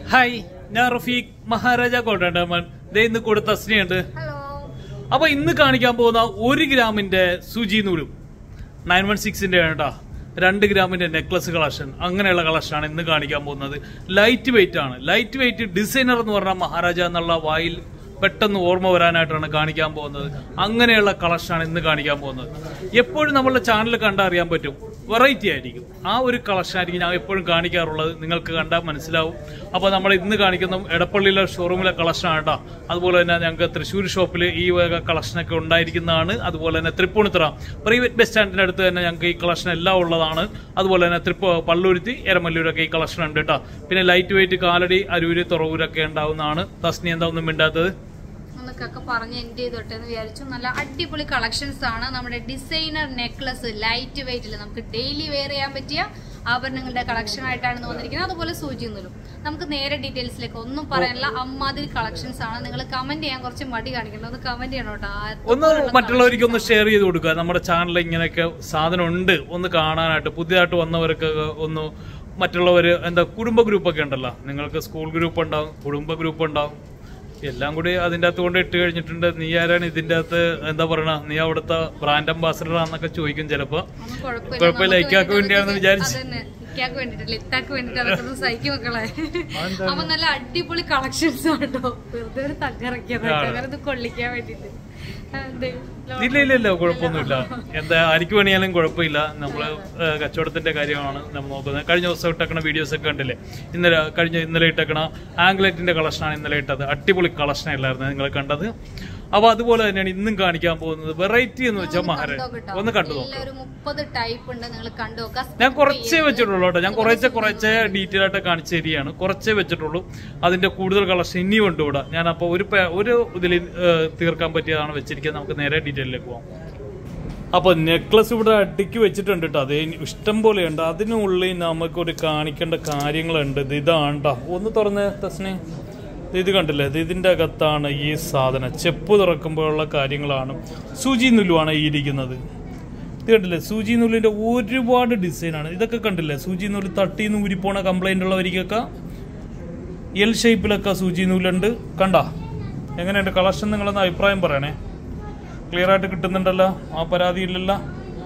Hi ഞാൻ റഫീഖ് മഹാരാജ കോട്ടണ്ടമൻ ദേ ഇന്ന് കൂടെ തസ്നിയുണ്ട് ഹലോ അപ്പൊ ഇന്ന് കാണിക്കാൻ പോകുന്ന ഒരു ഗ്രാമിന്റെ സുജി നൂലും നയൻ വൺ സിക്സിന്റെ കേട്ടോ രണ്ട് ഗ്രാമിന്റെ നെക്ലസ് കളക്ഷൻ അങ്ങനെയുള്ള കളക്ഷനാണ് ഇന്ന് കാണിക്കാൻ പോകുന്നത് ലൈറ്റ് വെയിറ്റ് ആണ് ലൈറ്റ് വെയിറ്റ് ഡിസൈനർ എന്ന് പറഞ്ഞാൽ മഹാരാജ എന്നുള്ള വായിൽ പെട്ടെന്ന് ഓർമ്മ വരാനായിട്ടാണ് കാണിക്കാൻ പോകുന്നത് അങ്ങനെയുള്ള കളക്ഷനാണ് ഇന്ന് കാണിക്കാൻ പോകുന്നത് എപ്പോഴും നമ്മളുടെ ചാനൽ കണ്ടാൽ അറിയാൻ പറ്റും വെറൈറ്റി ആയിരിക്കും ആ ഒരു കളക്ഷൻ ആയിരിക്കും ഞാൻ എപ്പോഴും കാണിക്കാറുള്ളത് നിങ്ങൾക്ക് കണ്ടാൽ മനസ്സിലാവും അപ്പോൾ നമ്മൾ ഇന്ന് കാണിക്കുന്ന എടപ്പള്ളിയിലെ ഷോറൂമിലെ കളക്ഷൻ ആണ് കേട്ടോ അതുപോലെ തന്നെ ഞങ്ങൾക്ക് തൃശ്ശൂർ ഷോപ്പിൽ ഈ വക കളക്ഷനൊക്കെ ഉണ്ടായിരിക്കുന്നതാണ് അതുപോലെ തന്നെ തൃപ്പൂണിത്തുറ പ്രൈവറ്റ് ബസ് സ്റ്റാൻഡിന്റെ അടുത്ത് തന്നെ ഞങ്ങൾക്ക് ഈ കളക്ഷൻ എല്ലാം ഉള്ളതാണ് അതുപോലെ തന്നെ തൃപ്പ പള്ളുരുത്തി എരമല്ലൂരൊക്കെ ഈ കളക്ഷൻ ഉണ്ട് കേട്ടോ പിന്നെ ലൈറ്റ് വെയിറ്റ് കാലടി അരൂര് തുറവൂരൊക്കെ ഉണ്ടാവുന്നതാണ് തസ്നി എന്താ ഒന്നും മിണ്ടാത്തത് എന്നൊക്കെ പറഞ്ഞ് എൻഡ് ചെയ്തോട്ടെ എന്ന് വിചാരിച്ചു നല്ല അടിപൊളി കളക്ഷൻസ് ആണ് നമ്മുടെ ഡിസൈനർ നെക്ലസ് ലൈറ്റ് വെയിറ്റിൽ നമുക്ക് ഡെയിലി വെയർ ചെയ്യാൻ പറ്റിയ ആഭരണങ്ങളുടെ കളക്ഷൻ ആയിട്ടാണ് വന്നിരിക്കുന്നത് അതുപോലെ സൂചി നൂലും നമുക്ക് നേരെ ഡീറ്റെയിൽസിലേക്ക് ഒന്നും പറയാനില്ല അമ്മാതിരി കളക്ഷൻസ് ആണ് നിങ്ങൾ കമന്റ് ചെയ്യാൻ കുറച്ച് മടി കാണിക്കണം ഒന്ന് കമന്റ് ചെയ്യണം കേട്ടോ ഒന്ന് മറ്റുള്ളവർക്ക് ഒന്ന് ഷെയർ ചെയ്ത് കൊടുക്കുക നമ്മുടെ ചാനലിൽ ഇങ്ങനെയൊക്കെ സാധനം ഉണ്ട് ഒന്ന് കാണാനായിട്ട് പുതിയതായിട്ട് വന്നവർക്ക് ഒന്ന് മറ്റുള്ളവർ എന്താ കുടുംബ ഗ്രൂപ്പൊക്കെ ഉണ്ടല്ലോ നിങ്ങൾക്ക് സ്കൂൾ ഗ്രൂപ്പ് ഉണ്ടാവും കുടുംബ ഗ്രൂപ്പ് ഉണ്ടാവും എല്ലാം കൂടി അതിൻ്റെ അകത്ത് കൊണ്ട് ഇട്ട് കഴിഞ്ഞിട്ടുണ്ട് നീ ആരാണ് ഇതിൻ്റെ അകത്ത് എന്താ പറയണ നീ അവിടുത്തെ ബ്രാൻഡ് അംബാസഡർ ആണെന്നൊക്കെ ചോദിക്കും ചിലപ്പോ ഒന്നും കുഴപ്പമില്ല. കുഴപ്പമില്ല, നമുക്ക് ഇക്കാക്ക് വേണ്ടി വേണ്ടിയാണെന്ന് അതൊക്കെ- വിചാരിച്ച്. അതന്നെ. ഇക്കാക്ക് വേണ്ടിട്ടല്ല ഇത്താക്ക് വേണ്ടിട്ട് അതൊക്കെ സഹിക്കും മക്കളെ അപ്പൊ നല്ല അടിപൊളി കളക്ഷൻസ് ആട്ടോ വെറുതെ ഒരു തകറക്കിയത് അങ്ങനെ ഇത് കൊള്ളിക്കാൻ വേണ്ടിട്ട് അതെ. ഇല്ല ഇല്ല ഇല്ല കുഴപ്പമൊന്നുമില്ല എന്താ ആർക്ക് വേണിയാലും കുഴപ്പമില്ല നമ്മള് ഏഹ്, കച്ചവടത്തിന്റെ കാര്യമാണ് നമ്മൾ നോക്കുന്നത് കഴിഞ്ഞ ദിവസം ഇട്ടേക്കണ വീഡിയോസ് ഒക്കെ കണ്ടില്ലേ ഇന്നലെ കഴിഞ്ഞ ഇന്നലെ ഇട്ടേക്കണ ആംഗ്ലറ്റിന്റെ കളക്ഷനാണ് ഇന്നലെ ഇട്ടത് അടിപൊളി കളക്ഷൻ അല്ലായിരുന്നു നിങ്ങൾ കണ്ടത് അപ്പൊ അതുപോലെ തന്നെയാണ് ഇന്നും കാണിക്കാൻ പോകുന്നത് വെറൈറ്റി എന്ന് വെച്ചാൽ മഹാരാജ് നോക്കട്ടോ. ഒന്ന് കണ്ടു നോക്കാം എല്ലാം ഒരു മുപ്പത് ടൈപ്പ് ഉണ്ട് നിങ്ങൾ കണ്ടു നോക്കാം ഞാൻ കുറച്ചേ വെച്ചിട്ടുള്ളൂ കേട്ടോ ഞാൻ കുറച്ചേ കുറച്ചേ ഡീറ്റെയിൽ ആയിട്ട് കാണിച്ചു തരികയാണ് കുറച്ചേ വെച്ചിട്ടുള്ളൂ അതിന്റെ കൂടുതൽ കളക്ഷൻ ഇനിയും ഉണ്ട് ഇവിടെ ഞാൻ അപ്പോൾ ഒരു പേ- ഒരു ഇതിൽ തീർക്കാൻ പറ്റിയതാണ് വെച്ചിരിക്കുന്നത് നമുക്ക് നേരെ ഡീറ്റെയിലേക്ക് പോകാം അപ്പൊ നെക്ലസ് ഇവിടെ അടുക്കി വെച്ചിട്ടുണ്ട് കേട്ടോ അത് ഇഷ്ടം പോലെ ഉണ്ട് അതിനുള്ളിൽ നമുക്കൊരു കാണിക്കേണ്ട കാര്യങ്ങളുണ്ട് ഇത് ഇതാണ് ട്ടോ. ഒന്ന് തുറന്ന് തസ്നെ ഇത് കണ്ടില്ലേ ഇത് ഇതിന്റെ അകത്താണ് ഈ സാധനം ചെപ്പ് തുറക്കുമ്പോഴുള്ള കാര്യങ്ങളാണ് സൂചി നുല്ലുവാണ് ഈ ഇരിക്കുന്നത് ഇത് കണ്ടില്ലേ സൂചി നൂലിന്റെ ഒരുപാട് ഡിസൈനാണ് ഇതൊക്കെ കണ്ടില്ലേ സൂചി നൂല് തട്ടി ഊരിപ്പോണ കംപ്ലൈന്റ് ഉള്ളവർക്കൊക്കെ എൽ ഷേപ്പിലൊക്കെ സൂചി നൂലുണ്ട് കണ്ട എങ്ങനെയുണ്ട് കളക്ഷൻ നിങ്ങളൊന്ന് അഭിപ്രായം പറയണേ ക്ലിയർ ആയിട്ട് കിട്ടുന്നുണ്ടല്ലോ ആ പരാതി ഇല്ലല്ലോ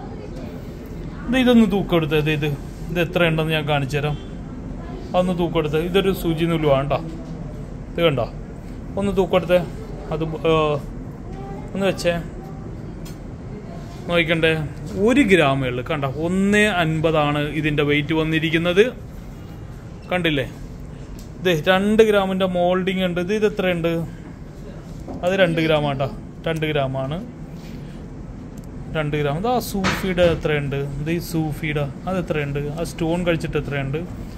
ഇത് ഇതൊന്ന് തൂക്കം എടുത്ത് ഇത് ഇത് ഇത് എത്ര ഉണ്ടെന്ന് ഞാൻ കാണിച്ചു തരാം അതൊന്ന് തൂക്കം എടുത്ത് ഇതൊരു സൂചി നൂല് വേണ്ട ഇത് കണ്ടോ ഒന്ന് തൂക്കം എടുത്തേ അത് ഏ, ഒന്ന് വെച്ചേ നോക്കണ്ടേ ഒരു ഗ്രാമേ ഉള്ളു കണ്ട ഒന്ന് അൻപതാണ് ഇതിന്റെ വെയിറ്റ് വന്നിരിക്കുന്നത് കണ്ടില്ലേ ഇത് രണ്ട് ഗ്രാമിന്റെ മോൾഡിങ് ഉണ്ട് ഇത് ഇത് എത്രയുണ്ട് അത് രണ്ട് ഗ്രാം ആട്ടാ രണ്ട് ഗ്രാമാണ് രണ്ട് ഗ്രാം ഇത് ആ സൂഫിയുടെ എത്രയുണ്ട് ഇത് ഈ സൂഫിയുടെ അത് എത്രയുണ്ട് ആ സ്റ്റോൺ കഴിച്ചിട്ട് എത്രയുണ്ട്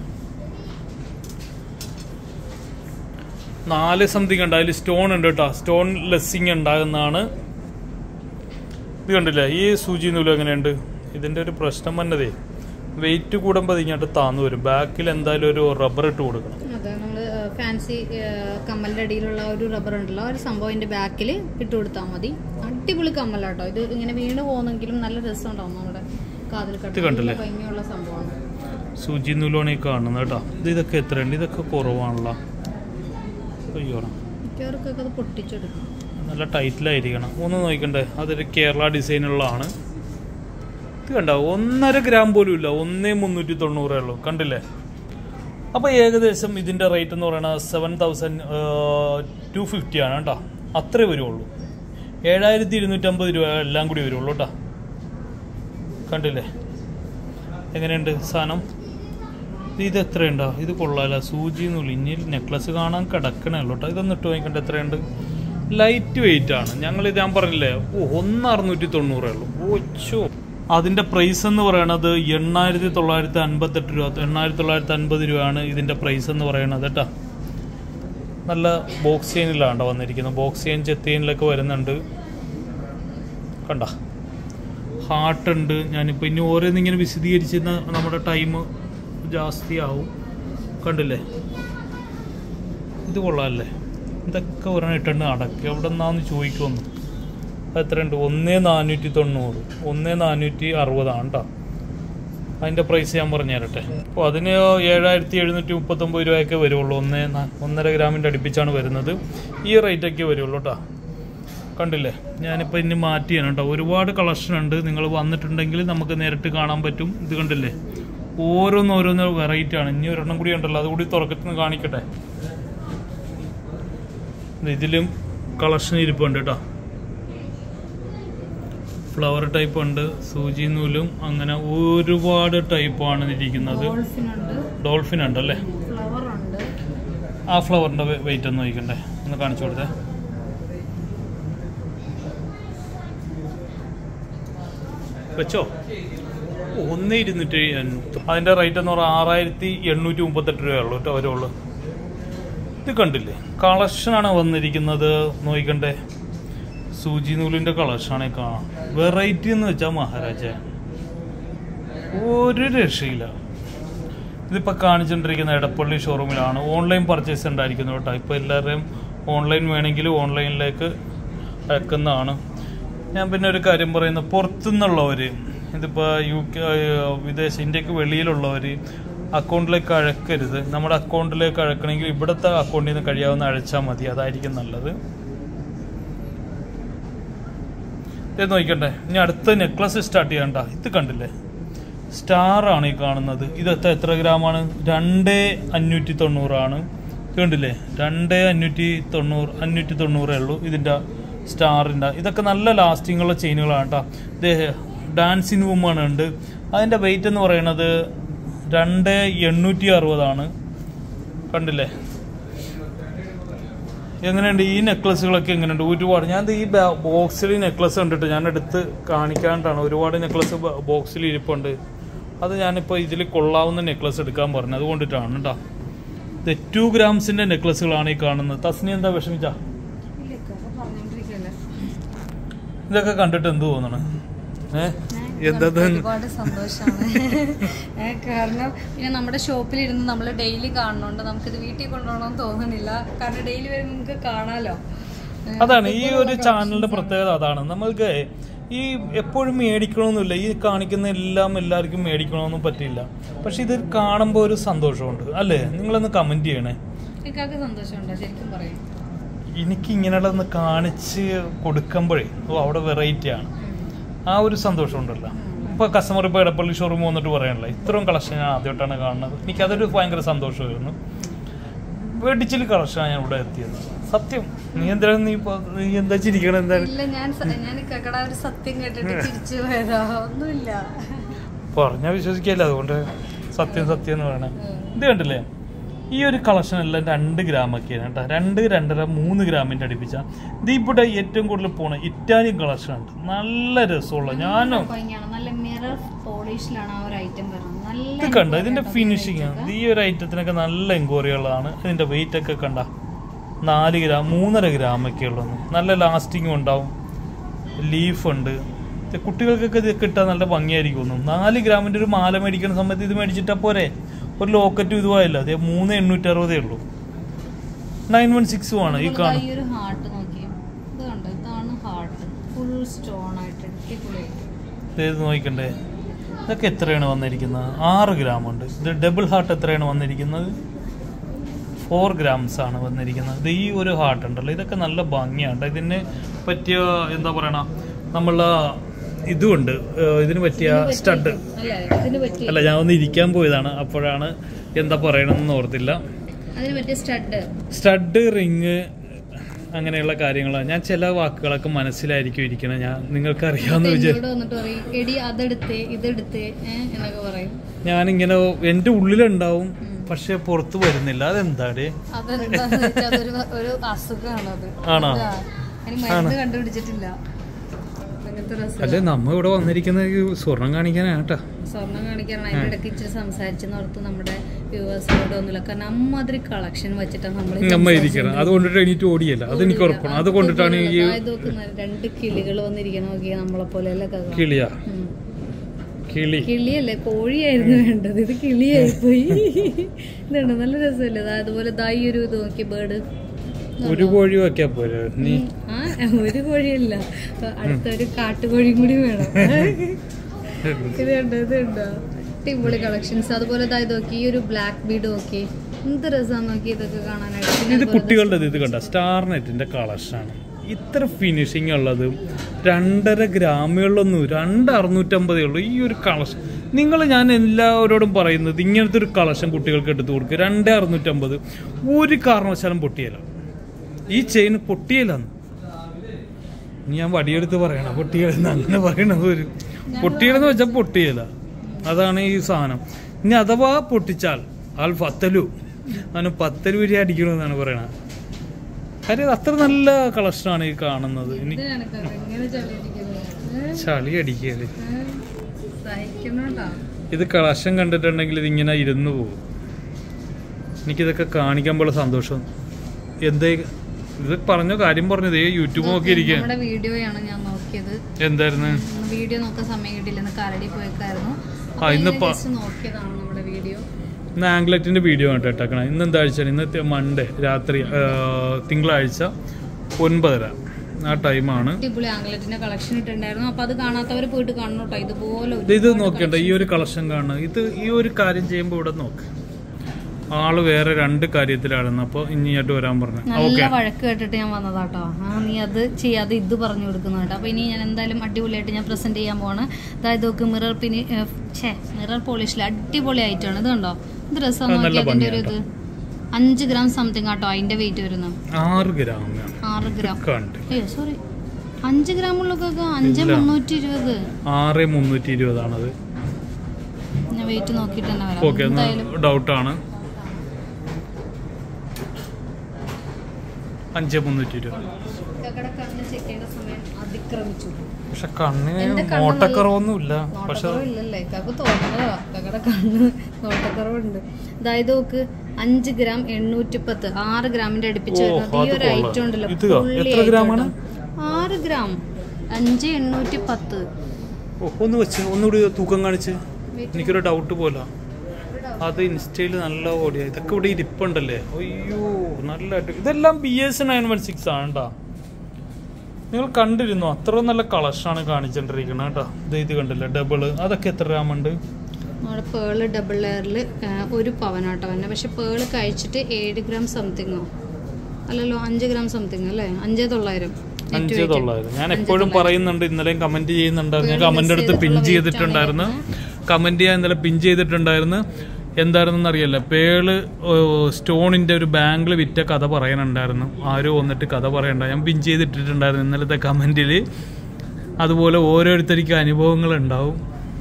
നാല് സംതിങ് ഉണ്ട് അതിൽ സ്റ്റോൺ ഉണ്ട് കേട്ടോ സ്റ്റോൺ ലെസ്സിങ് ഉണ്ടാകുന്നതാണ് ഇത് കണ്ടില്ലേ ഈ സൂചി നൂല് എങ്ങനെയുണ്ട് ഇതിന്റെ ഒരു പ്രശ്നം വന്നതേ വെയിറ്റ് കൂടുമ്പോൾ ഇങ്ങോട്ട് താന്നു വരും ബാക്കിൽ എന്തായാലും ഒരു റബ്ബർ ഇട്ട് കൊടുക്കണം അതെ നമ്മള് ഫാൻസി കമ്മലിന്റെ അടിയിലുള്ള ഒരു റബ്ബർ ഉണ്ടല്ലോ ആ ഒരു സംഭവം അതിന്റെ ബാക്കിൽ ഇട്ട് കൊടുത്താൽ മതി അടിപൊളി കമ്മലാട്ടോ ഇത് ഇങ്ങനെ വീണ് പോകുന്നെങ്കിലും നല്ല രസം ഉണ്ടാവും നമ്മുടെ കാതിൽ ഇത് കണ്ടില്ലേ? കെട്ടാൻ ഭംഗിയുള്ള സംഭവമാണ് സൂചി നൂലാണ് ഈ കാണുന്നത് കേട്ടോ ഇത് ഇതൊക്കെ എത്രയുണ്ട് ഇതൊക്കെ കുറവാണല്ലോ അയ്യോടാ മിക്കവർക്കൊക്കെ അത് പൊട്ടിച്ചെടുക്കും നല്ല ടൈറ്റിലായിരിക്കണം ഒന്ന് നോക്കണ്ടേ അതൊരു കേരള ഡിസൈനുള്ളതാണ് ഇത് കണ്ടോ ഒന്നര ഗ്രാം പോലും ഇല്ല ഒന്നേ മുന്നൂറ്റി തൊണ്ണൂറേ ഉള്ളൂ കണ്ടില്ലേ അപ്പോൾ ഏകദേശം ഇതിൻ്റെ റേറ്റ് എന്ന് പറയുന്നത് സെവൻ തൗസൻഡ് ടു ഫിഫ്റ്റി ആണ് കേട്ടോ അത്രേ വരുള്ളൂ ഏഴായിരത്തി ഇരുന്നൂറ്റമ്പത് രൂപ എല്ലാം കൂടി വരുള്ളൂ കേട്ടോ കണ്ടില്ലേ എങ്ങനെയുണ്ട് സാധനം ഇത് ഇത് എത്രയുണ്ടോ ഇത് കൊള്ളാല സൂചി നുലിഞ്ഞിൽ നെക്ലസ് കാണാൻ കിടക്കണേ ഉള്ളൂ കേട്ടോ ഇതൊന്ന് ഇട്ട് നോക്കണ്ട എത്രയുണ്ട് ലൈറ്റ് വെയിറ്റ് ആണ് ഞങ്ങൾ ഇത് ഞാൻ പറഞ്ഞില്ലേ ഓ ഒന്ന് അറുന്നൂറ്റി തൊണ്ണൂറേ ഉള്ളൂ ഓച്ചോ അതിന്റെ പ്രൈസ് എന്ന് പറയുന്നത് എണ്ണായിരത്തി തൊള്ളായിരത്തി അൻപത്തെട്ട് രൂപ എണ്ണായിരത്തി തൊള്ളായിരത്തി അൻപത് രൂപയാണ് ഇതിന്റെ പ്രൈസ് എന്ന് പറയുന്നത് കേട്ടോ നല്ല ബോക്സ് ചെയിനിലാണ് വന്നിരിക്കുന്നത് ബോക്സ് ചെയിൻ ചെത്തീനിലൊക്കെ വരുന്നുണ്ട് കണ്ട ഹാർട്ട് ഉണ്ട് ഞാനിപ്പോൾ ഇനി ഓരോന്നിങ്ങനെ വിശദീകരിച്ചിരുന്ന നമ്മുടെ ടൈം ജാസ്തിയാവും കണ്ടില്ലേ ഇത് കൊള്ളാമല്ലേ ഇതൊക്കെ ഒരെണ്ണം ഇട്ടുണ്ട് അടക്ക എവിടെ നിന്നാന്ന് ചോദിക്കുമെന്ന് എത്രയുണ്ട് ഒന്ന് നാനൂറ്റി തൊണ്ണൂറ് ഒന്ന് നാനൂറ്റി അറുപതാണ് കേട്ടോ അതിൻ്റെ പ്രൈസ് ഞാൻ പറഞ്ഞു തരട്ടെ അപ്പോൾ അതിന് ഏഴായിരത്തി എഴുന്നൂറ്റി മുപ്പത്തൊമ്പത് രൂപയൊക്കെ വരുള്ളൂ ഒന്ന് ന- ഒന്നര ഗ്രാമിൻ്റെ അടുപ്പിച്ചാണ് വരുന്നത് ഈ റേറ്റൊക്കെ വരുള്ളൂ കേട്ടോ കണ്ടില്ലേ ഞാനിപ്പോൾ ഇനി മാറ്റിയാണ് കേട്ടോ ഒരുപാട് കളക്ഷൻ ഉണ്ട് നിങ്ങൾ വന്നിട്ടുണ്ടെങ്കിൽ നമുക്ക് നേരിട്ട് കാണാൻ പറ്റും ഇത് കണ്ടില്ലേ ഓരോന്ന് ഓരോന്ന് വെറൈറ്റി ആണ് ഇനി ഒരെണ്ണം കൂടി ഉണ്ടല്ലോ അതുകൂടി തുറക്കത്തിന് കാണിക്കട്ടെ ദേ ഇതിലും കളക്ഷൻ ഇരിപ്പുണ്ട് കേട്ടോ ഫ്ലവർ ടൈപ്പ് ഉണ്ട് സൂചി നൂലും അങ്ങനെ ഒരുപാട് ടൈപ്പാണ് ഇരിക്കുന്നത് ഡോൾഫിനുണ്ട് ഡോൾഫിൻ ഉണ്ടല്ലേ ഫ്ലവർ ഉണ്ട് ആ ഫ്ലവറിന്റെ വെയിറ്റ് ഒന്ന് നോക്കണ്ടേ ഒന്ന് കാണിച്ചു കൊടുത്തേ വെച്ചോ ഒന്ന് ഇരുന്നൂറ്റി എൺപത്തി അതിന്റെ റേറ്റ് എന്ന് പറഞ്ഞാൽ ആറായിരത്തി എണ്ണൂറ്റി മുപ്പത്തെട്ട് രൂപയുള്ളൂ കേട്ടോ വരുള്ളൂ ഇത് കണ്ടില്ലേ കളക്ഷനാണ് വന്നിരിക്കുന്നത് നോക്കണ്ടേ സൂചി നൂലിന്റെ കളക്ഷനാണ് കാണാം വെറൈറ്റി എന്ന് വെച്ചാൽ മഹാരാജ ഒരു രക്ഷയില്ല ഇതിപ്പോൾ കാണിച്ചുകൊണ്ടിരിക്കുന്ന എടപ്പള്ളി ഷോറൂമിലാണ് ഓൺലൈൻ പർച്ചേസ് ഉണ്ടായിരിക്കുന്നത് കേട്ടോ ഇപ്പോൾ എല്ലാവരുടെയും ഓൺലൈൻ വേണമെങ്കിൽ ഓൺലൈനിലേക്ക് അയക്കുന്നതാണ് ഞാൻ പിന്നെ ഒരു കാര്യം പറയുന്നത് പുറത്തുനിന്നുള്ളവർ ഇതിപ്പോൾ യു കെ വിദേശ ഇന്ത്യക്ക് വെളിയിലുള്ളവർ അക്കൗണ്ടിലേക്ക് അഴക്കരുത് നമ്മുടെ അക്കൗണ്ടിലേക്ക് അഴക്കണമെങ്കിൽ ഇവിടുത്തെ അക്കൗണ്ടിൽ നിന്ന് കഴിയാവുന്ന അഴച്ചാൽ മതി അതായിരിക്കും നല്ലത് ഇത് നോക്കണ്ടേ ഇനി അടുത്ത നെക്ലസ് സ്റ്റാർട്ട് ചെയ്യണ്ട ഇത് കണ്ടില്ലേ സ്റ്റാർ ആണ് ഈ കാണുന്നത് ഇത് എത്ര എത്ര ഗ്രാമാണ് രണ്ട് അഞ്ഞൂറ്റി തൊണ്ണൂറാണ് ഇത് കണ്ടില്ലേ രണ്ട് അഞ്ഞൂറ്റി തൊണ്ണൂറ് അഞ്ഞൂറ്റി തൊണ്ണൂറേ ഉള്ളൂ ഇതിൻ്റെ സ്റ്റാറിൻ്റെ ഇതൊക്കെ നല്ല ലാസ്റ്റിംഗ് ഉള്ള ചെയിനുകളാണ് കേട്ടോ ഇത് ഡാൻസിൻ വുമാണ് ഉണ്ട് അതിൻ്റെ വെയിറ്റ് എന്ന് പറയുന്നത് രണ്ട് എണ്ണൂറ്റി അറുപതാണ് കണ്ടില്ലേ എങ്ങനെയുണ്ട് ഈ നെക്ലസുകളൊക്കെ എങ്ങനെയുണ്ട് ഒരുപാട് ഞാൻ ദേ ഈ ബോക്സിൽ നെക്ലസ് കണ്ടിട്ട് ഞാൻ എടുത്ത് കാണിക്കാണ്ടാണ് ഒരുപാട് നെക്ലസ് ബോക്സിൽ ഇരിപ്പുണ്ട് അത് ഞാനിപ്പോൾ ഇതിൽ കൊള്ളാവുന്ന നെക്ലസ് എടുക്കാൻ പറഞ്ഞു അതുകൊണ്ടിട്ടാണ് കേട്ടോ ഇത് ടു ഗ്രാംസിൻ്റെ നെക്ലസുകളാണ് ഈ കാണുന്നത് തസ്നി എന്താ വിഷമിച്ച ഇതൊക്കെ കണ്ടിട്ട് എന്ത് തോന്നണം ഏ എന്താ ഒരുപാട് സന്തോഷമാണ് ഏ, കാരണം പിന്നെ നമ്മുടെ ഷോപ്പിലിരുന്ന് നമ്മൾ ഡെയിലി കാണുന്നുണ്ട് നമുക്കിത് വീട്ടിൽ കൊണ്ടുപോകണമെന്ന് തോന്നുന്നില്ല കാരണം ഡെയിലി വരുമ്പോൾ നമുക്ക് കാണാലോ ഏ, അതാണ് ഈ ഒരു ചാനലിന്റെ പ്രത്യേകത അതാണ് നമ്മൾക്ക് ഈ എപ്പോഴും മേടിക്കണമെന്നില്ല ഈ കാണിക്കുന്ന എല്ലാം എല്ലാവർക്കും മേടിക്കണമെന്നും പറ്റില്ല പക്ഷെ ഇത് കാണുമ്പോൾ ഒരു സന്തോഷമുണ്ട് അല്ലേ നിങ്ങളൊന്ന് കമന്റ് ചെയ്യണേ ഇക്കാക്ക് സന്തോഷമുണ്ടോ ശരിക്കും പറയും എനിക്ക് ഇങ്ങനെയുള്ളതൊന്ന് കാണിച്ച് കൊടുക്കുമ്പോഴേ ഓ അവിടെ വെറൈറ്റി ആണ് ആ ഒരു സന്തോഷം ഉണ്ടല്ലോ ഇപ്പൊ കസ്റ്റമർ ഇപ്പോൾ എടപ്പള്ളി ഷോറൂം വന്നിട്ട് പറയാനല്ല ഇത്രയും കളക്ഷൻ ഞാൻ ആദ്യമായിട്ടാണ് കാണുന്നത് എനിക്കതൊരു ഭയങ്കര സന്തോഷമായിരുന്നു വെടിച്ചിൽ കളക്ഷനാണ് ഞാൻ ഇവിടെ എത്തിയത് സത്യം നീ എന്തിനാ നീ ഇപ്പൊ- നീ എന്താ ചിരിക്കണം എന്താ ഇല്ല ഞാൻ സ- ഞാൻ ഇക്കാക്കട ഒരു സത്യം കേട്ടിട്ട് തിരിച്ചു പോയതാ ഒന്നുമില്ല പറഞ്ഞാൽ വിശ്വസിക്കല്ല അതുകൊണ്ട് സത്യം സത്യം എന്ന് പറയണേ ഇത് കണ്ടില്ലേ ഈ ഒരു കളക്ഷൻ എല്ലാം രണ്ട് ഗ്രാമൊക്കെയാണ് കേട്ടോ രണ്ട് രണ്ടര മൂന്ന് ഗ്രാമിന്റെ അടുപ്പിച്ച ഇത് ഇവിടെ ഏറ്റവും കൂടുതൽ പോണ ഇറ്റാലിയൻ കളക്ഷൻ ഉണ്ട് നല്ല രസമുള്ള ഞാനും ഭംഗിയാണ് നല്ല മിറർ പോളിഷിലാണ് ആ ഒരു ഐറ്റം വരുന്നത് നല്ല ഇത് കണ്ട ഇതിന്റെ ഫിനിഷിങ് ഈ ഒരു ഐറ്റത്തിനൊക്കെ നല്ല എൻക്വയറികളാണ് ഇതിന്റെ വെയിറ്റ് ഒക്കെ കണ്ട നാല് ഗ്രാം മൂന്നര ഗ്രാം ഒക്കെ ഉള്ളു നല്ല ലാസ്റ്റിങ്ങും ഉണ്ടാവും ലീഫ് ഉണ്ട് ഇത് കുട്ടികൾക്കൊക്കെ ഇത് കിട്ടാൻ നല്ല ഭംഗിയായിരിക്കും ഒന്നും നാല് ഗ്രാമിന്റെ ഒരു മാല മേടിക്കുന്ന സമയത്ത് ഇത് മേടിച്ചിട്ടാ പോരെ ഒരു ലോക്കറ്റും ഇതുമായില്ല അതേ മൂന്ന് എണ്ണൂറ്റി അറുപതേ ഉള്ളൂ നയൻ വൺ സിക്സും ആണ് ഈ അതുപോലെ കാണും ഈ ഒരു ഹാർട്ട് നോക്കിയേ ഇത് കണ്ടോ ഇതാണ് ഹാർട്ട് ഫുൾ സ്റ്റോൺ ആയിട്ട് അടിപൊളിയായിട്ട് ഇത് നോക്കണ്ടേ ഇതൊക്കെ എത്രയാണ് വന്നിരിക്കുന്നത് ആറ് ഗ്രാം ഉണ്ട് ഇത് ഡബിൾ ഹാർട്ട് എത്രയാണ് വന്നിരിക്കുന്നത് ഫോർ ഗ്രാംസ് ആണ് വന്നിരിക്കുന്നത് ഇത് ഈ ഒരു ഹാർട്ട് ഉണ്ടല്ലോ ഇതൊക്കെ നല്ല ഭംഗിയാണ് ഇതിന് പറ്റിയ എന്താ പറയണ നമ്മളെ ഇതുമുണ്ട് ഏഹ് ഇതിന് പറ്റിയ സ്റ്റഡ് അല്ല ഇതിന് പറ്റിയ അല്ല ഞാൻ ഒന്ന് ഇരിക്കാൻ പോയതാണ് അപ്പോഴാണ് എന്താ പറയണമെന്ന് ഓർത്തില്ല അതിന് പറ്റിയ സ്റ്റഡ് സ്റ്റഡ് റിങ് അങ്ങനെയുള്ള കാര്യങ്ങളാണ് ഞാൻ ചില വാക്കുകളൊക്കെ മനസ്സിലായിരിക്കും ഇരിക്കണം ഞാൻ നിങ്ങൾക്ക് അറിയാമെന്ന് വിചാരിച്ചു എന്നോട് വന്നിട്ട് പറയും എടി അതെടുത്ത് ഇതെടുത്ത് ഏഹ് എന്നൊക്കെ പറയും ഞാനിങ്ങനെ എൻ്റെ ഉള്ളിലുണ്ടാവും പക്ഷെ പുറത്ത് വരുന്നില്ല അതെന്താടേ അതെന്താന്ന് വെച്ചാൽ അതൊരു ഒരു അസുഖമാണ് അത് ആണോ? അതാ. അതിന് മരുന്ന് കണ്ടുപിടിച്ചിട്ടില്ല അങ്ങനത്തെ ഒരു അല്ലെ അസുഖം നമ്മ ഇവിടെ വന്നിരിക്കുന്നത് ഈ സ്വർണം കാണിക്കാനാ കേട്ടാ സ്വർണം കാണിക്കാനാണ് അതിന്റെ ഇടയ്ക്ക് ഇച്ചിരി സംസാരിച്ചെന്ന് ഓർത്ത് നമ്മുടെ വ്യൂവേഴ്സിനോട് ഒന്നുമില്ല കാരണം അമ്മാതിരി കളക്ഷൻ വെച്ചിട്ടാണ് നമ്മൾ നമ്മ ഇരിക്കണം അത് കൊണ്ടിട്ട് എണീറ്റ് ഓടിയല്ല അത് എനിക്ക് ഉറപ്പാണ് അത് കൊണ്ടിട്ടാണ് ഈ രണ്ട് കിളികൾ വന്നിരിക്കണം നോക്കിയാ നമ്മളെ പോലെ കിളിയാ കിളി കിളിയല്ലേ കോഴിയായിരുന്നു വേണ്ടത് ഇത് കിളിയായി പോയി ഇതുണ്ട് നല്ല രസമല്ലേ ദാ അതുപോലെ ദാ ഈ ഒരു ഇത് നോക്കി ബേർഡ് ഒരു കോഴി വെക്കാ പോരെ നീ ആ ഒരു കോഴിയല്ല അടുത്തൊരു കാട്ടുകോഴിയും കൂടി വേണം ഇത് കണ്ടോ ഇത് കണ്ടോ അടിപൊളി കളക്ഷൻസ് അതുപോലെ ഇതാ ഇത് നോക്കി ഈ ഒരു ബ്ലാക്ക് ബീഡ് നോക്കി എന്ത് രസമാണ് നോക്കി ഇതൊക്കെ കാണാനായിട്ട് പിന്നെ ഇത് അതുപോലെ കുട്ടികളുടെ ഇത് കണ്ട സ്റ്റാർ നെറ്റിന്റെ കളക്ഷനാണ് ഇത്ര ഫിനിഷിങ് ഉള്ളത് രണ്ടര ഗ്രാമുകളിലൊന്നും രണ്ട് അറുന്നൂറ്റമ്പതേ ഉള്ളൂ ഈ ഒരു കളക്ഷൻ നിങ്ങൾ ഞാൻ എല്ലാവരോടും പറയുന്നത് ഇങ്ങനത്തെ ഒരു കളക്ഷൻ കുട്ടികൾക്ക് എടുത്തു കൊടുക്കുക രണ്ട് അറുന്നൂറ്റമ്പത് ഒരു കാരണവശാലും പൊട്ടിയല്ല ഈ ചെയിൻ പൊട്ടിയല്ലെന്ന് ഇനി ഞാൻ വടിയെടുത്ത് പറയണ പൊട്ടിയലെന്ന് അങ്ങനെ പറയണ ഒരു പൊട്ടിയലെന്ന് വെച്ചാൽ പൊട്ടിയല അതാണ് ഈ സാധനം ഇനി അഥവാ പൊട്ടിച്ചാൽ ആൾ പത്തലു അവന് പത്തലു വരെ അടിക്കണമെന്നാണ് പറയണത് കാര്യം അത് അത്ര നല്ല കളക്ഷനാണ് ഈ കാണുന്നത് ഇനി ഇത് കണക്കാണ്. ഇങ്ങനെ ചളിയിരിക്കുന്നത്. ചളി അടിക്കല് ഏ, സഹിക്കണോട്ടാ. ഇത് കളക്ഷൻ കണ്ടിട്ടുണ്ടെങ്കിൽ ഇതിങ്ങനെ ഇരുന്ന് പോകും എനിക്കിതൊക്കെ കാണിക്കുമ്പോൾ സന്തോഷം എന്തേ ഇത് പറഞ്ഞ കാര്യം പറഞ്ഞത് യൂട്യൂബ് നോക്കിയിരിക്കുക നമ്മുടെ വീഡിയോയാണ് ഞാൻ നോക്കിയത് എന്തായിരുന്നു വീഡിയോ നോക്കാൻ സമയം കിട്ടിയില്ല ഇന്ന് കരടി പോയേക്കായിരുന്നു ആ, ഇന്ന് പ- ജസ്റ്റ് നോക്കിയതാണ് നമ്മുടെ വീഡിയോ ഇന്ന് ആംഗ്ലറ്റിന്റെ വീഡിയോ ആണ് കേട്ടേക്കണേ ഇന്ന് എന്താ ആഴ്ച ഇന്ന് മൺഡേ രാത്രി ആ, തിങ്കളാഴ്ച ഒൻപതര ആ ടൈമാണ് അടിപൊളി ആംഗ്ലറ്റിന്റെ കളക്ഷൻ ഇട്ടുണ്ടായിരുന്നു അപ്പൊ അത് കാണാത്തവർ പോയിട്ട് കാണണം കേട്ടോ ഇതുപോലെ ഇത് ഇത് നോക്കണ്ട ഈ ഒരു കളക്ഷൻ കാണുക ഇത് ഈ ഒരു കാര്യം ചെയ്യുമ്പോൾ ഇവിടെ നോക്ക് ആള് വേറെ രണ്ട് കാര്യത്തിലാണ് അപ്പൊ ഇനിയായിട്ട് വരാൻ പറഞ്ഞു നല്ല ഓക്കെ വഴക്ക് കേട്ടിട്ട് ഞാൻ വന്നതാട്ടോ ആ നീ അത് ചെയ്യാതെ ഇത് പറഞ്ഞു കൊടുക്കുന്നുണ്ട് അപ്പൊ ഇനി ഞാൻ എന്തായാലും അടിപൊളിയായിട്ട് ഞാൻ പ്രസന്റ് ചെയ്യാൻ പോവാണ് അതായത് നോക്ക് മിറർ പിനി ഛേ മിറർ പോളിഷിൽ അടിപൊളി ആയിട്ടാണ് ഇത് കണ്ടോ ഇത് രസം അത് നല്ല നോക്കി അതിന്റെ ഒരു ഭംഗിയാട്ടോ. ഇത് അഞ്ച് ഗ്രാം സംതിങ് ആട്ടോ അതിന്റെ വെയിറ്റ് വരുന്നത് ആറ് ഗ്രാമാണ് ആറ് ഗ്രാം കണ്ട് അയ്യോ സോറി അഞ്ച് ഗ്രാമുള്ളതൊക്കെ അഞ്ച് ഇല്ല. മുന്നൂറ്റി ഇരുപത് ആറ് മുന്നൂറ്റി ഇരുപതാണത് ഞാൻ വെയിറ്റ് നോക്കിയിട്ട് തന്നെ വരാം ഓക്കെ എന്തായാലും ഡൗട്ടാണ് അഞ്ച് മുന്നൂറ്റി ഇരുപത് ഇക്കക്കടെ കണ്ണ് ചെക്ക് ചെയ്ത സമയം അതിക്രമിച്ചു പക്ഷെ കണ്ണിന് എന്റെ കണ്ണ് നോട്ടക്കുറവൊന്നുമില്ല പക്ഷെ നോട്ടക്കുറവില്ലല്ലേ ഇക്കാക്ക് തോന്നുന്നതാ ഇക്കാക്കടെ കണ്ണ് നോട്ടക്കുറവുണ്ട് അതായത് നോക്ക് അഞ്ച് ഗ്രാം എണ്ണൂറ്റി പത്ത് ആറ് ഗ്രാമിന്റെ അടുപ്പിച്ച് ഓ, വരുന്നത് ഈ അത് ഒരു കൊള്ളാം. ഐറ്റം ഉണ്ടല്ലോ ഇത് fully എത്ര item ഗ്രാമാണ്? കേട്ടോ. ആറ് ഗ്രാം അഞ്ച് എണ്ണൂറ്റി പത്ത് ഓ, ഒന്ന് വെച്ച് ഒന്നുകൂടി തൂക്കം കാണിച്ച് എനിക്കൊരു ഡൗട്ട് പോലെ അത് ഇൻസ്റ്റയിൽ നല്ല ഓടിയ ഇതൊക്കെ ഇവിടെ ഇരിപ്പുണ്ടല്ലേ അയ്യോ നല്ല അടി- ഇതെല്ലാം B S nine one six ആണ് കേട്ടോ നിങ്ങൾ കണ്ടിരുന്നു അത്ര നല്ല കളക്ഷനാണ് കാണിച്ചോണ്ടിരിക്കുന്നത് കേട്ടോ ഇത് ഇത് കണ്ടില്ലേ ഡബിള് അതൊക്കെ എത്ര ഗ്രാമുണ്ട് നമ്മുടെ പേള് ഡബിൾ ലെയറിൽ ഒരു പവനാട്ടോ തന്നെ പക്ഷെ പേള് കഴിച്ചിട്ട് ഏഴ് ഗ്രാം സംതിങ്ങോ അല്ലല്ലോ അഞ്ച് ഗ്രാം സംതിങ് അല്ലേ അഞ്ചേ തൊള്ളായിരം Net അഞ്ച് weight. തൊള്ളായിരം ഞാൻ അഞ്ച് എപ്പോഴും തൊള്ളായിരം. പറയുന്നുണ്ട് ഇന്നലെയും കമന്റ് ചെയ്യുന്നുണ്ടായിരുന്നു ഞാൻ പേള് കമന്റ് miss എടുത്ത് പിൻ ചെയ്തിട്ടുള്ള weight ചെയ്തിട്ടുണ്ടായിരുന്നു ആണ് കമന്റ് ചെയ്യാൻ ഇന്നലെ പിൻ ചെയ്തിട്ടുണ്ടായിരുന്നു എന്തായിരുന്നെന്ന് അറിയില്ല പേള് സ്റ്റോണിന്റെ ഒരു ബാങ്കിൽ വിറ്റ കഥ പറയാനുണ്ടായിരുന്നു ആരോ വന്നിട്ട് കഥ പറയണ്ട ഞാൻ പിൻ ചെയ്തിട്ടിട്ടുണ്ടായിരുന്നു ഇന്നലത്തെ കമന്റിൽ അതുപോലെ ഓരോരുത്തർക്കും അനുഭവങ്ങൾ ഉണ്ടാവും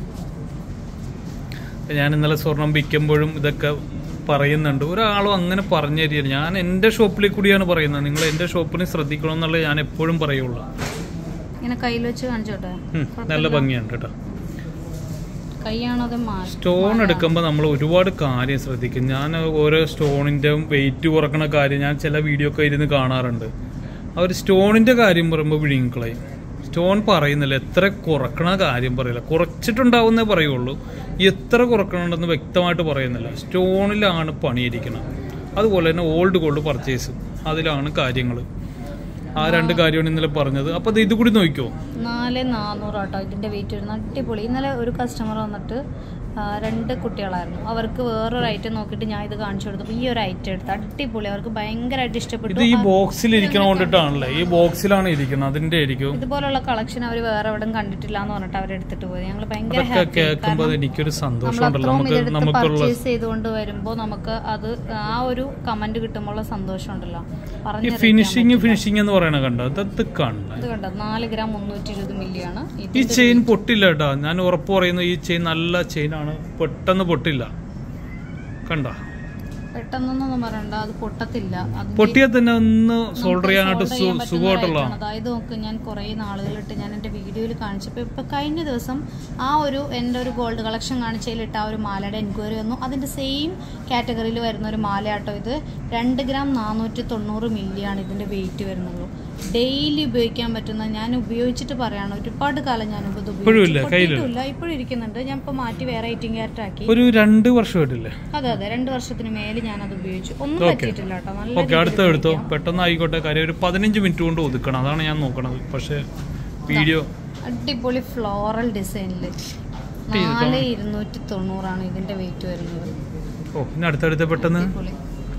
ഞാൻ ഇന്നലെ സ്വർണം വിൽക്കുമ്പോഴും ഇതൊക്കെ പറയുന്നുണ്ട് ഒരാളും അങ്ങനെ പറഞ്ഞു തരികയില്ല ഞാൻ എൻ്റെ ഷോപ്പിൽ കൂടിയാണ് പറയുന്നത് നിങ്ങൾ എൻ്റെ ഷോപ്പിനെ ശ്രദ്ധിക്കണം എന്നുള്ളത് ഞാൻ എപ്പോഴും പറയുള്ളൂ ഇങ്ങനെ കയ്യിൽ വെച്ച് കാണിച്ചോട്ടെ ഉം, നല്ല ഭംഗിയുണ്ട് കേട്ടോ കൈയാണോ അത് മാറി സ്റ്റോൺ എടുക്കുമ്പോൾ നമ്മൾ ഒരുപാട് കാര്യം ശ്രദ്ധിക്കും ഞാൻ ഓരോ സ്റ്റോണിൻ്റെ വെയിറ്റ് കുറക്കണ കാര്യം ഞാൻ ചില വീഡിയോ ഒക്കെ ഇരുന്ന് കാണാറുണ്ട് അവർ സ്റ്റോണിൻ്റെ കാര്യം പറയുമ്പോൾ വിഴുങ്ങിക്കളയും സ്റ്റോൺ പറയുന്നില്ല എത്ര കുറക്കണ കാര്യം പറയില്ല കുറച്ചിട്ടുണ്ടാവുന്നേ പറയുള്ളൂ എത്ര കുറക്കണമെന്ന് വ്യക്തമായിട്ട് പറയുന്നില്ല സ്റ്റോണിലാണ് പണിയിരിക്കണം അതുപോലെ തന്നെ ഓൾഡ് ഗോൾഡ് പർച്ചേസ് അതിലാണ് കാര്യങ്ങൾ ആ രണ്ട് കാര്യമാണ് ഇന്നലെ പറഞ്ഞത് അപ്പോൾ അത് ഇത് കൂടി നോക്കിക്കോ നാല് നാനൂറ് കേട്ടോ ഇതിന്റെ വെയിറ്റ് വരുന്ന അടിപൊളി ഇന്നലെ ഒരു കസ്റ്റമർ വന്നിട്ട് ആ, രണ്ട് കുട്ടികളായിരുന്നു അവർക്ക് വേറൊരു ഐറ്റം നോക്കിയിട്ട് ഞാൻ ഇത് കാണിച്ചു കൊടുത്തപ്പോൾ ഈ ഒരു ഐറ്റം എടുത്ത് അടിപൊളി അവർക്ക് ഭയങ്കരമായിട്ട് ഇഷ്ടപ്പെട്ടു ഇത് ഈ ബോക്സിൽ ഇരിക്കണ കൊണ്ടിട്ടാണല്ലേ ഈ ബോക്സിലാണ് ഇരിക്കുന്നത് അതിന്റെ ആയിരിക്കും ഇതുപോലുള്ള കളക്ഷൻ അവർ വേറെ എവിടെയും കണ്ടിട്ടില്ല എന്ന് പറഞ്ഞിട്ട് അവർ എടുത്തിട്ട് പോയി ഞങ്ങൾ ഭയങ്കര ഇതൊക്കെ ഹാപ്പി കേൾക്കുമ്പോൾ എനിക്കൊരു സന്തോഷം നമ്മൾ ഉണ്ടല്ലോ അത്രയും നമുക്ക് ഇതെടുത്ത് നമുക്കുള്ള പർച്ചേസ് ചെയ്തുകൊണ്ട് വരുമ്പോൾ നമുക്ക് അത് ആ ഒരു കമന്റ് കിട്ടുമ്പോൾ സന്തോഷം ഉണ്ടല്ലോ ഈ പറഞ്ഞു ഫിനിഷിങ് ഫിനിഷിങ് എന്ന് പറയണ കണ്ടോ ഇത് കണ്ട ഇത് കണ്ടോ നാല് ഗ്രാം മുന്നൂറ്റി ഇരുപത് മില്ലിയാണ് ഈ ചെയിൻ പൊട്ടില്ല കേട്ടോ ഞാൻ ഉറപ്പ് പറയുന്നു ഈ ചെയിൻ നല്ല ചെയിൻ ആണ് പെട്ടെന്ന് പൊട്ടില്ല കണ്ട പെട്ടെന്നൊന്നും പറയണ്ട അത് പൊട്ടത്തില്ല അതിന്റെ പൊട്ടിയാൽ തന്നെ ഒന്ന് സോൾഡർ നമുക്ക് ചെയ്യാനായിട്ട് solder ചെയ്യാൻ പറ്റുന്ന സുഖമായിട്ടുള്ള ഒരു item ആണ്. അതായത് നോക്ക് ഞാൻ കുറേ നാളുകളിട്ട് ഞാൻ എൻ്റെ വീഡിയോയിൽ കാണിച്ചപ്പോൾ ഇപ്പം കഴിഞ്ഞ ദിവസം ആ ഒരു എൻ്റെ ഒരു ഗോൾഡ് കളക്ഷൻ കാണിച്ചതിലിട്ട് ആ ഒരു മാലയുടെ എൻക്വയറി വന്നു അതിൻ്റെ സെയിം കാറ്റഗറിയിൽ വരുന്ന ഒരു മാലയാട്ടോ ഇത് രണ്ട് ഗ്രാം നാനൂറ്റി തൊണ്ണൂറ് മില്ലിയാണ് ഇതിൻ്റെ വെയിറ്റ് വരുന്നത് ഡെയിലി ഉപയോഗിക്കാൻ പറ്റുന്ന ഞാൻ ഉപയോഗിച്ചിട്ട് പറയാണ് ഒരുപാട് കാലം ഞാൻ ഇത് ഇപ്പോഴും ഇല്ലേ? കയ്യില്? പൊട്ടിയിട്ടില്ല ഇപ്പോഴും ഇരിക്കുന്നുണ്ട് ഞാൻ ഇപ്പോൾ മാറ്റി വേറെ ഐറ്റിംഗ് ക്യാരറ്റ് ആക്കി ഒരു രണ്ട് വർഷമായിട്ടില്ലേ അതെ അതെ രണ്ട് വർഷത്തിന് മേലെ ഞാൻ അത് ഉപയോഗിച്ചു ഒന്നും Okay. പറ്റിയിട്ടില്ല കേട്ടോ നല്ല ഓക്കെ രീതിയിൽ അടുത്ത എടുത്തോ ഉപയോഗിക്കാം. പെട്ടെന്ന് ആയിക്കോട്ടെ കാര്യം ഒരു പതിനഞ്ച് മിനിറ്റ് കൊണ്ട് ഒതുക്കണം അതാണ് ഞാൻ നോക്കണത് പക്ഷെ വീഡിയോ അടിപൊളി ഫ്ലോറൽ ഡിസൈനിൽ നാല് ഇരുന്നൂറ്റി തൊണ്ണൂറാണ് ഇതിന്റെ വെയിറ്റ് വരുന്നത് ഓ പിന്നെ അടുത്തടുത്ത് പെട്ടെന്ന് അടിപൊളി.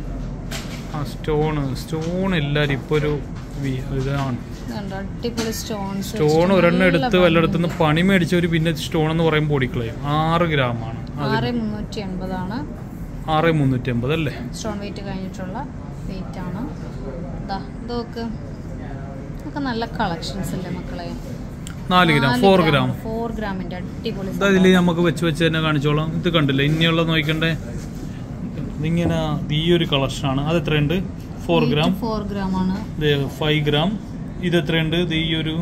ആ സ്റ്റോണ് സ്റ്റോൺ എല്ലാവരും ഇപ്പോൾ ഒരു വി- ഇതാണ് ഇതുണ്ട്, അടിപൊളി സ്റ്റോൺസ് സ്റ്റോൺ ഒരെണ്ണം എടുത്ത് വല്ലയിടത്തുനിന്ന് പണി മേടിച്ചവർ പിന്നെ സ്റ്റോൺ എന്ന് പറയുമ്പോൾ ഓടിക്കളയും ആറ് ഗ്രാമാണ് ആറ് മുന്നൂറ്റി എൺപതാണ് ആറ് മുന്നൂറ്റി അമ്പത് അല്ലേ സ്റ്റോൺ വെയിറ്റ് കഴിഞ്ഞിട്ടുള്ള വെയിറ്റ് ആണ് ഇതാ ഇതൊക്കെ ഒക്കെ നല്ല കളക്ഷൻസ് അല്ലേ മക്കളെ നാല് ഗ്രാം ഫോർ ഗ്രാം ഫോർ ഗ്രാമിന്റെ അടിപൊളി ഇതാ ഇതിൽ നമുക്ക് വെച്ച് വെച്ച് തന്നെ കാണിച്ചോളാം ഇത് കണ്ടില്ലേ ഇനിയുള്ള നോക്കണ്ടേ ഇതിങ്ങനെ ഈ ഒരു കളക്ഷനാണ് അത് എത്രയുണ്ട് ഫോർ ഗ്രാം ഫോർ ഗ്രാം ആണ് ഫൈവ് ഗ്രാം ഇത് എത്രയുണ്ട് ഇത് ഈ ഒരു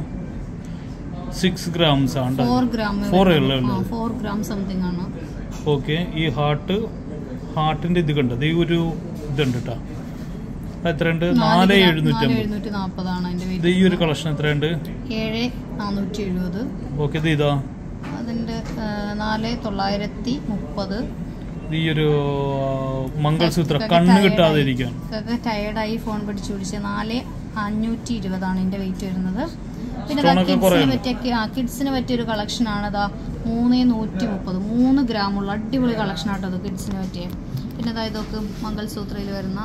സിക്സ് ഗ്രാംസ് ആണ് ഫോർ ഗ്രാം Four ഉള്ളേ ഉള്ളൂ. ഫോർ ഗ്രാം സംതിങ് ആണ് ഓക്കെ ഈ ഹാർട്ട് ഹാർട്ടിന്റെ ഇത് കണ്ടത് ഈ ഒരു ഇതുണ്ട് കേട്ടോ എത്രയുണ്ട് നാല് എഴുന്നൂറ്റി അമ്പത് എഴുന്നൂറ്റി നാൽപ്പതാണ് അതിന്റെ ഇത് വെയിറ്റ് ഈ ഒരു കളക്ഷൻ എത്രയുണ്ട് ഏഴ് നാനൂറ്റി എഴുപത് ഓക്കെ ഇത് ഇതാ അതിന്റെ ആ, നാല് തൊള്ളായിരത്തി മുപ്പത് ഇത് ഈ ഒരു ആ, മംഗൾസൂത്ര കണ്ണ് കിട്ടാതെ ഇരിക്കാൻ ഇതൊക്കെ ടയർഡായി ഫോൺ പിടിച്ച് പിടിച്ച് നാല് അഞ്ഞൂറ്റി ഇരുപതാണ് ഇതിന്റെ വെയിറ്റ് വരുന്നത് പിന്നെ Stone ഒക്കെ കുറേ കിഡ്സിന് ഉണ്ട്. പറ്റിയ ആ കിഡ്സിന് പറ്റിയൊരു കളക്ഷൻ ആണ് ഇതാ മൂന്ന് നൂറ്റി മുപ്പത് മൂന്ന് ഗ്രാമുള്ള അടിപൊളി കളക്ഷൻ ആട്ടോ അത് കിഡ്സിന് പറ്റിയ പിന്നെ അതായത് ഇതൊക്കെ മംഗൾസൂത്രയിൽ വരുന്ന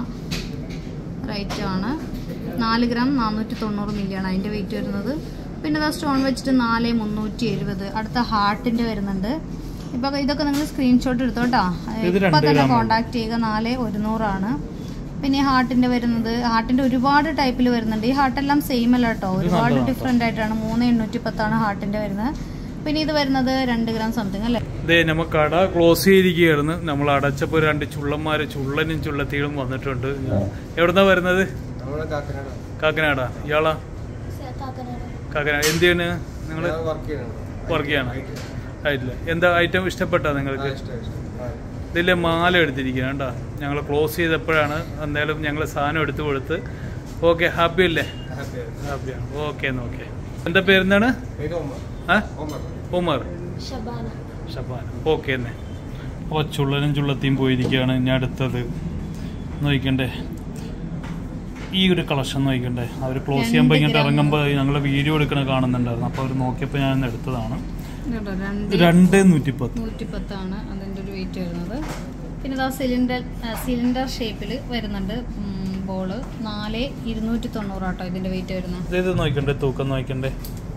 റേറ്റ് ആണ് നാല് ഗ്രാം നാനൂറ്റി തൊണ്ണൂറ് മില്ലിയാണ് അതിന്റെ വെയിറ്റ് വരുന്നത് പിന്നെ ഇതാ സ്റ്റോൺ വെച്ചിട്ട് നാല് മുന്നൂറ്റി എഴുപത് അടുത്ത ഹാർട്ടിന്റെ വരുന്നുണ്ട് ഇപ്പൊ ഇതൊക്കെ നിങ്ങൾ സ്ക്രീൻഷോട്ട് എടുത്തോട്ടാ ഇത് ഇപ്പൊ രണ്ട് തന്നെ gram ആണ്. കോണ്ടാക്ട് ചെയ്യുക നാല് ഒരുന്നൂറാണ് പിന്നെ ഈ ഹാർട്ടിന്റെ വരുന്നത് ഹാർട്ടിന്റെ ഒരുപാട് ടൈപ്പിൽ വരുന്നുണ്ട് ഈ ഹാർട്ടെല്ലാം സെയിം അല്ല കേട്ടോ ഇത് ഒരുപാട് നല്ലതാണ് ഡിഫറെന്റ് ആയിട്ടാണ് മൂന്ന് എണ്ണൂറ്റി പത്താണ് ഹാർട്ടിന്റെ വരുന്നത് പിന്നെ ഇത് വരുന്നത് രണ്ട് ഗ്രാം സംതിങ് അല്ലേ ഇതേ നമ്മ കട ക്ലോസ് ചെയ്തിരിക്കുകയായിരുന്നു നമ്മൾ അടച്ചപ്പോൾ രണ്ട് ചുള്ളന്മാര് ചുള്ളനും ചുള്ളത്തികളും വന്നിട്ടുണ്ട് എവിടുന്നാ വരുന്നത് നമ്മളെ കാക്കനാട് കാക്കനാട ഇയാളാ കാക്കനാട് എന്ത് ചെയ്യണ് നിങ്ങൾ ഞാൻ വർക്ക് ചെയ്യണം വർക്ക് ചെയ്യണം ആയിട്ടില്ല എന്താ ഐറ്റം ഇഷ്ടപ്പെട്ടാ നിങ്ങൾക്ക് ഇഷ്ടം ഇഷ്ടം ആ. ഇതിലെ മാല എടുത്തിരിക്കുക കേട്ടോ ഞങ്ങൾ ക്ലോസ് ചെയ്തപ്പോഴാണ് എന്തായാലും ഞങ്ങൾ സാധനം എടുത്തു കൊടുത്ത് ഓക്കെ ഹാപ്പി അല്ലേ Happy ആയി. ഹാപ്പിയാണ് ഓക്കെ എന്നാ ഓക്കെ എന്താ പേരെന്താണ് ഇത് ഒമ്പത്. ആ ഒമ്പത്. ഉമർ ഷബാൻ ഓക്കെ തന്നെ അപ്പോൾ ചുള്ളനും ചുള്ളത്തിയും പോയിരിക്കുകയാണ് ഇനി അടുത്തത് നോക്കണ്ടേ ഈ ഒരു കളക്ഷൻ നോക്കണ്ടേ അവർ ക്ലോസ് ചെയ്യുമ്പോൾ ഇങ്ങോട്ട് ഇറങ്ങുമ്പോൾ ഞങ്ങൾ വീഡിയോ എടുക്കണ കാണുന്നുണ്ടായിരുന്നു അപ്പോൾ അവർ നോക്കിയപ്പോൾ ഞാൻ ഇന്ന് എടുത്തതാണ് ഇതുണ്ടോ? രണ്ട് രണ്ട് നൂറ്റിപ്പത്ത് നൂറ്റി പത്താണ് അതിന്റെ ഒരു വെയിറ്റ് വരുന്നത് പിന്നെ ഇതാ സിലിണ്ടർ സിലിണ്ടർ ഷേപ്പിൽ വരുന്നുണ്ട് ബോള് നാല് ഇരുന്നൂറ്റി തൊണ്ണൂറാട്ടോ ഇതിന്റെ വെയിറ്റ് വരുന്നത് ഇത് നോക്കണ്ടേ തൂക്കം നോക്കണ്ടേ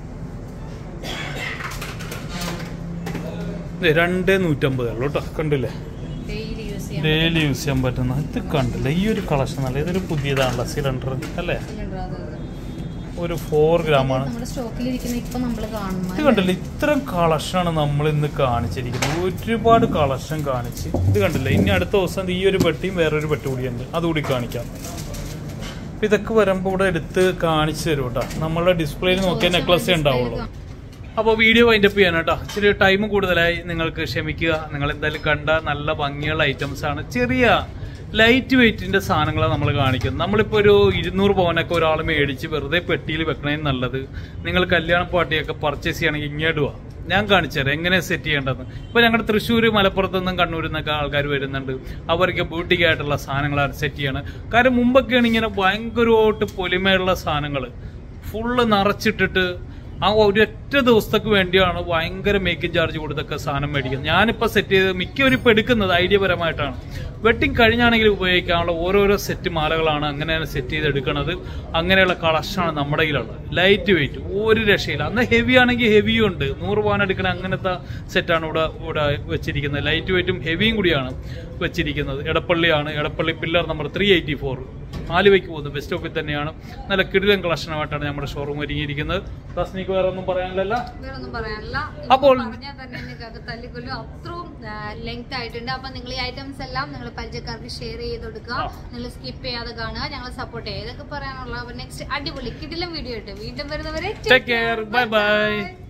ഇത് രണ്ട് നൂറ്റമ്പതേ ഉള്ളൂ കേട്ടോ കണ്ടില്ലേ ഡെയിലി യൂസ് ചെയ്യാൻ ഡെയിലി യൂസ് ചെയ്യാൻ പറ്റുന്ന ഇത് കണ്ടില്ലേ ഈ ഒരു കളക്ഷൻ അല്ല ഇതൊരു പുതിയതാണല്ലോ സിലിണ്ടർ അല്ലേ സിലിണ്ടർ അത് ഒരു ഫോർ ഗ്രാം ആണ് നമ്മുടെ സ്റ്റോക്കിലിരിക്കുന്ന ഇപ്പൊ നമ്മൾ ഇത് കാണുന്നത് കണ്ടില്ലേ ഇത്തരം കളക്ഷനാണ് നമ്മൾ ഇന്ന് കാണിച്ചിരിക്കുന്നത് ഒരുപാട് കളക്ഷൻ കാണിച്ച് ഇത് കണ്ടില്ലേ ഇനി അടുത്ത ദിവസം ഈ ഒരു പെട്ടിയും വേറൊരു പെട്ടി കൂടിയുണ്ട് അതുകൂടി കാണിക്കാം അപ്പൊ ഇതൊക്കെ വരുമ്പോൾ ഇവിടെ എടുത്ത് കാണിച്ചു തരും കേട്ടോ നമ്മളെ ഡിസ്പ്ലേയിൽ നോക്കിയ നെക്ലസേ ഉണ്ടാവുള്ളൂ അപ്പോൾ വീഡിയോ വൈൻഡപ്പ് ചെയ്യാൻ കേട്ടോ ഇച്ചിരി ടൈം കൂടുതലായി നിങ്ങൾക്ക് ക്ഷമിക്കുക നിങ്ങൾ എന്തായാലും കണ്ട നല്ല ഭംഗിയുള്ള ഐറ്റംസ് ആണ് ചെറിയ ലൈറ്റ് വെയിറ്റിന്റെ സാധനങ്ങളാണ് നമ്മൾ കാണിക്കുന്നത് നമ്മളിപ്പോൾ ഒരു ഇരുന്നൂറ് പവനൊക്കെ ഒരാൾ മേടിച്ച് വെറുതെ പെട്ടിയിൽ വെക്കണേന്ന് നല്ലത് നിങ്ങൾ കല്യാണ പാർട്ടിയൊക്കെ പർച്ചേസ് ചെയ്യണമെങ്കിൽ ഇങ്ങോട്ട് വാ ഞാൻ കാണിച്ചുതരാം എങ്ങനെ സെറ്റ് ചെയ്യേണ്ടതെന്ന് ഇപ്പൊ ഞങ്ങളുടെ തൃശ്ശൂർ മലപ്പുറത്ത് നിന്നും കണ്ണൂരിൽ നിന്നൊക്കെ ആൾക്കാർ വരുന്നുണ്ട് അവർക്ക് ബൂട്ടിക് ആയിട്ടുള്ള സാധനങ്ങളാണ് സെറ്റ് ചെയ്യണം കാരണം മുമ്പൊക്കെയാണ് ഇങ്ങനെ ഭയങ്കരമായിട്ട് പൊലിമയുള്ള സാധനങ്ങൾ ഫുള്ള് നിറച്ചിട്ടിട്ട് ആ ഒരൊറ്റ ദിവസത്തേക്ക് വേണ്ടിയാണ് ഭയങ്കര മേക്കിംഗ് ചാർജ് കൊടുത്തൊക്കെ സാധനം മേടിക്കുന്നത് ഞാനിപ്പോൾ സെറ്റ് ചെയ്ത് മിക്കവരും ഇപ്പോൾ എടുക്കുന്നത് ഐഡിയപരമായിട്ടാണ് വെട്ടിങ് കഴിഞ്ഞാണെങ്കിൽ ഉപയോഗിക്കാനുള്ള ഓരോരോ സെറ്റ് മാലകളാണ് അങ്ങനെയാണ് സെറ്റ് ചെയ്ത് എടുക്കുന്നത് അങ്ങനെയുള്ള കളക്ഷനാണ് നമ്മുടെ കയ്യിലുള്ളത് ലൈറ്റ് വെയിറ്റ് ഒരു രക്ഷയില്ല അന്ന് ഹെവി ആണെങ്കിൽ ഹെവിയും ഉണ്ട് നൂറ് പവൻ എടുക്കുന്ന അങ്ങനത്തെ സെറ്റാണ് ഇവിടെ ഇവിടെ വെച്ചിരിക്കുന്നത് ലൈറ്റ് വെയിറ്റും ഹെവിയും കൂടിയാണ് വെച്ചിരിക്കുന്നത് എടപ്പള്ളിയാണ് Edappally pillar number three eighty four ആലുവയ്ക്ക് പോകുന്നത് ബസ് സ്റ്റോപ്പിൽ തന്നെയാണ് നല്ല കിടിലൻ കളക്ഷനുമായിട്ടാണ് നമ്മുടെ ഷോറൂം ഒരുങ്ങിയിരിക്കുന്നത് തസ്നിക്ക് വേറെ ഒന്നും പറയാനില്ലല്ലോ വേറൊന്നും പറയാനില്ല അപ്പോൾ- പറഞ്ഞാൽ തന്നെ നിങ്ങൾക്ക് തല്ലിക്കൊല്ലും അത്രയും ലെങ്ത് ആയിട്ടുണ്ട് അപ്പൊ നിങ്ങൾ ഈ ഐറ്റംസ് എല്ലാം നിങ്ങൾ പരിചയക്കാർക്ക് ഷെയർ ചെയ്ത് കൊടുക്കുക ആ. നിങ്ങൾ സ്കിപ്പ് ചെയ്യാതെ കാണുക ഞങ്ങളെ സപ്പോർട്ട് ചെയ്യുക ഇതൊക്കെ പറയാനുള്ള നെക്സ്റ്റ് അടിപൊളി കിടിലം വീഡിയോ ഇട്ട് വീണ്ടും വരുന്നവരെ ടേക്ക് കെയർ ബൈ ബൈ